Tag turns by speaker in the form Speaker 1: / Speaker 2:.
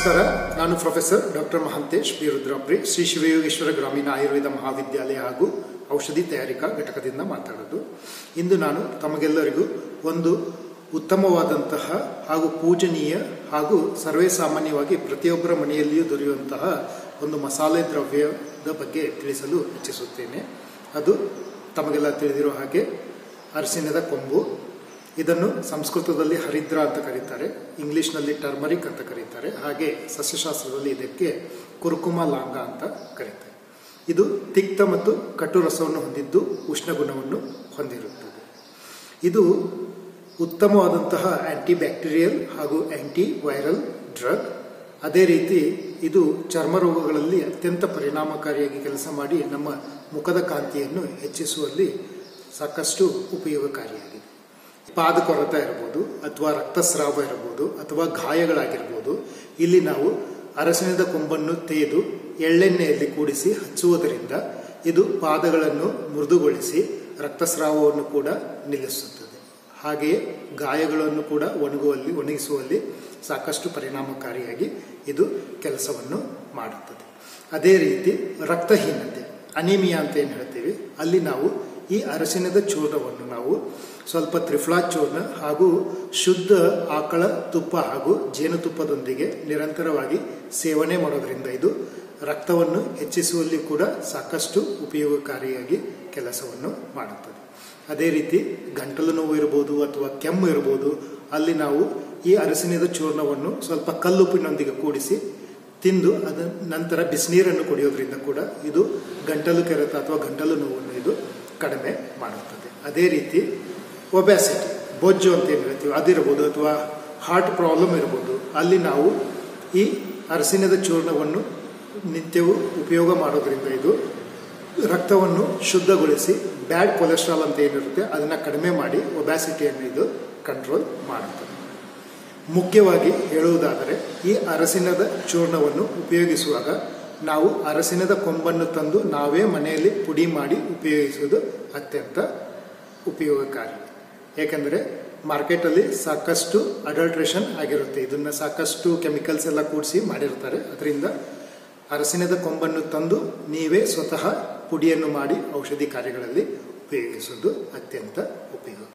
Speaker 1: ನಮಸ್ಕಾರ ನಾನು professor doctor Mahantesh B ರುದ್ರಾಪ್ರಿ ಶ್ರೀ ಶಿವಯೋಗೇಶ್ವರ ಗ್ರಾಮೀಣ ಆಯುರ್ವೇದ ಮಹಾವಿದ್ಯಾಲಯ ಹಾಗೂ ಔಷಧಿ ತಯಾರಿಕಾ ಘಟಕದಿಂದ ಮಾತಾಡೋದು ಇಂದು ನಾನು ತಮಗೆಲ್ಲರಿಗೂ ಒಂದು ಉತ್ತಮವಾದಂತಹ ಹಾಗೂ ಪೂಜನೀಯ ಹಾಗೂ ಸರ್ವೇ ಸಾಮಾನ್ಯವಾಗಿ ಪ್ರತಿಯೊಬ್ಬರ ಮನೆಯಲ್ಲಿಯೂ ದೊರೆಯುವಂತಹ ಒಂದು ಮಸಾಲೆ ದ್ರವ್ಯದ ಬಗ್ಗೆ ತಿಳಿಸಲು ಇಚ್ಛಿಸುತ್ತೇನೆ ಅದು ತಮಗೆಲ್ಲ ತಿಳಿದಿರೋ ಹಾಗೆ ಅರಿಶಿಣದ ಕೊಂಬು ಇದನ್ನು ಸಂಸ್ಕೃತದಲ್ಲಿ ಹರಿದ್ರ ಅಂತ ಕರೀತಾರೆ ಇಂಗ್ಲಿಷ್ನಲ್ಲಿ ಟರ್ಮರಿಕ್ ಅಂತ ಕರೀತಾರೆ ಹಾಗೆ ಸಸ್ಯಶಾಸ್ತ್ರದಲ್ಲಿ ಇದಕ್ಕೆ ಕುರುಕುಮ ಲಾಂಗ ಅಂತ ಕರೀತಾರೆ ಇದು ತಿಕ್ತ ಮತ್ತು ಕಟು ರಸವನ್ನು ಹೊಂದಿದ್ದು ಉಷ್ಣ ಗುಣವನ್ನು ಹೊಂದಿರುತ್ತದೆ ಇದು ಉತ್ತಮವಾದಂತಹ ಆಂಟಿ ಬ್ಯಾಕ್ಟೀರಿಯಲ್ ಹಾಗೂ ಆಂಟಿ ವೈರಲ್ ಡ್ರಗ್ ಅದೇ ರೀತಿ ಇದು ಚರ್ಮ ರೋಗಗಳಲ್ಲಿ ಅತ್ಯಂತ ಪರಿಣಾಮಕಾರಿಯಾಗಿ ಕೆಲಸ ಮಾಡಿ ನಮ್ಮ ಮುಖದ ಕಾಂತಿಯನ್ನು ಹೆಚ್ಚಿಸುವಲ್ಲಿ ಸಾಕಷ್ಟು ಉಪಯೋಗಕಾರಿಯಾಗಿದೆ ಪಾದಕೊರತ ಇರ್ಬೋದು ಅಥವಾ ರಕ್ತಸ್ರಾವ ಇರ್ಬೋದು ಅಥವಾ ಗಾಯಗಳಾಗಿರ್ಬೋದು ಇಲ್ಲಿ ನಾವು ಅರಸಿನದ ಕೊಂಬನ್ನು ತೇದು ಎಳ್ಳೆಣ್ಣೆಯಲ್ಲಿ ಕೂಡಿಸಿ ಹಚ್ಚುವುದರಿಂದ ಇದು ಪಾದಗಳನ್ನು ಮೃದುಗೊಳಿಸಿ ರಕ್ತಸ್ರಾವವನ್ನು ಕೂಡ ನಿಲ್ಲಿಸುತ್ತದೆ ಹಾಗೆಯೇ ಗಾಯಗಳನ್ನು ಕೂಡ ಒಣಗುವಲ್ಲಿ ಒಣಗಿಸುವಲ್ಲಿ ಸಾಕಷ್ಟು ಪರಿಣಾಮಕಾರಿಯಾಗಿ ಇದು ಕೆಲಸವನ್ನು ಮಾಡುತ್ತದೆ ಅದೇ ರೀತಿ ರಕ್ತಹೀನತೆ ಅನಿಮಿಯಾ ಅಂತ ಏನು ಹೇಳ್ತೀವಿ ಅಲ್ಲಿ ನಾವು ಈ ಅರಸಿನದ ಚೂರ್ಣವನ್ನು ನಾವು ಸ್ವಲ್ಪ ತ್ರಿಫ್ಲಾ ಚೂರ್ಣ ಹಾಗೂ ಶುದ್ಧ ಆಕಳ ತುಪ್ಪ ಹಾಗೂ ಜೇನುತುಪ್ಪದೊಂದಿಗೆ ನಿರಂತರವಾಗಿ ಸೇವನೆ ಮಾಡೋದ್ರಿಂದ ಇದು ರಕ್ತವನ್ನು ಹೆಚ್ಚಿಸುವಲ್ಲಿ ಕೂಡ ಸಾಕಷ್ಟು ಉಪಯೋಗಕಾರಿಯಾಗಿ ಕೆಲಸವನ್ನು ಮಾಡುತ್ತದೆ ಅದೇ ರೀತಿ ಗಂಟಲು ನೋವು ಇರ್ಬೋದು ಅಥವಾ ಕೆಮ್ಮು ಇರ್ಬೋದು ಅಲ್ಲಿ ನಾವು ಈ ಅರಸಿನದ ಚೂರ್ಣವನ್ನು ಸ್ವಲ್ಪ ಕಲ್ಲುಪ್ಪಿನೊಂದಿಗೆ ಕೂಡಿಸಿ ತಿಂದು ಅದ ನಂತರ ಬಿಸಿನೀರನ್ನು ಕುಡಿಯೋದ್ರಿಂದ ಕೂಡ ಇದು ಗಂಟಲು ಕೆರೆತ ಅಥವಾ ಗಂಟಲು ನೋವನ್ನು ಇದು ಕಡಿಮೆ ಮಾಡುತ್ತದೆ ಅದೇ ರೀತಿ ಒಬ್ಯಾಸಿಟಿ ಬೊಜ್ಜು ಅಂತ ಏನು ಹೇಳ್ತೀವಿ ಅದಿರ್ಬೋದು ಅಥವಾ ಹಾರ್ಟ್ ಪ್ರಾಬ್ಲಮ್ ಇರ್ಬೋದು ಅಲ್ಲಿ ನಾವು ಈ ಅರಸಿನದ ಚೂರ್ಣವನ್ನು ನಿತ್ಯವೂ ಉಪಯೋಗ ಮಾಡೋದ್ರಿಂದ ಇದು ರಕ್ತವನ್ನು ಶುದ್ಧಗೊಳಿಸಿ ಬ್ಯಾಡ್ ಕೊಲೆಸ್ಟ್ರಾಲ್ ಅಂತ ಏನಿರುತ್ತೆ ಅದನ್ನು ಕಡಿಮೆ ಮಾಡಿ ಒಬ್ಯಾಸಿಟಿಯನ್ನು ಇದು ಕಂಟ್ರೋಲ್ ಮಾಡುತ್ತದೆ ಮುಖ್ಯವಾಗಿ ಹೇಳುವುದಾದರೆ ಈ ಅರಸಿನದ ಚೂರ್ಣವನ್ನು ಉಪಯೋಗಿಸುವಾಗ ನಾವು ಅರಸಿನದ ಕೊಂಬನ್ನು ತಂದು ನಾವೇ ಮನೆಯಲ್ಲಿ ಪುಡಿ ಮಾಡಿ ಉಪಯೋಗಿಸುವುದು ಅತ್ಯಂತ ಉಪಯೋಗಕಾರಿ ಏಕೆಂದರೆ ಮಾರ್ಕೆಟಲ್ಲಿ ಸಾಕಷ್ಟು ಅಡಲ್ಟ್ರೇಷನ್ ಆಗಿರುತ್ತೆ ಇದನ್ನು ಸಾಕಷ್ಟು ಕೆಮಿಕಲ್ಸ್ ಎಲ್ಲ ಕೂಡಿಸಿ ಮಾಡಿರ್ತಾರೆ ಅದರಿಂದ ಅರಸಿನದ ಕೊಂಬನ್ನು ತಂದು ನೀವೇ ಸ್ವತಃ ಪುಡಿಯನ್ನು ಮಾಡಿ ಔಷಧಿ ಕಾರ್ಯಗಳಲ್ಲಿ ಉಪಯೋಗಿಸುವುದು ಅತ್ಯಂತ ಉಪಯೋಗ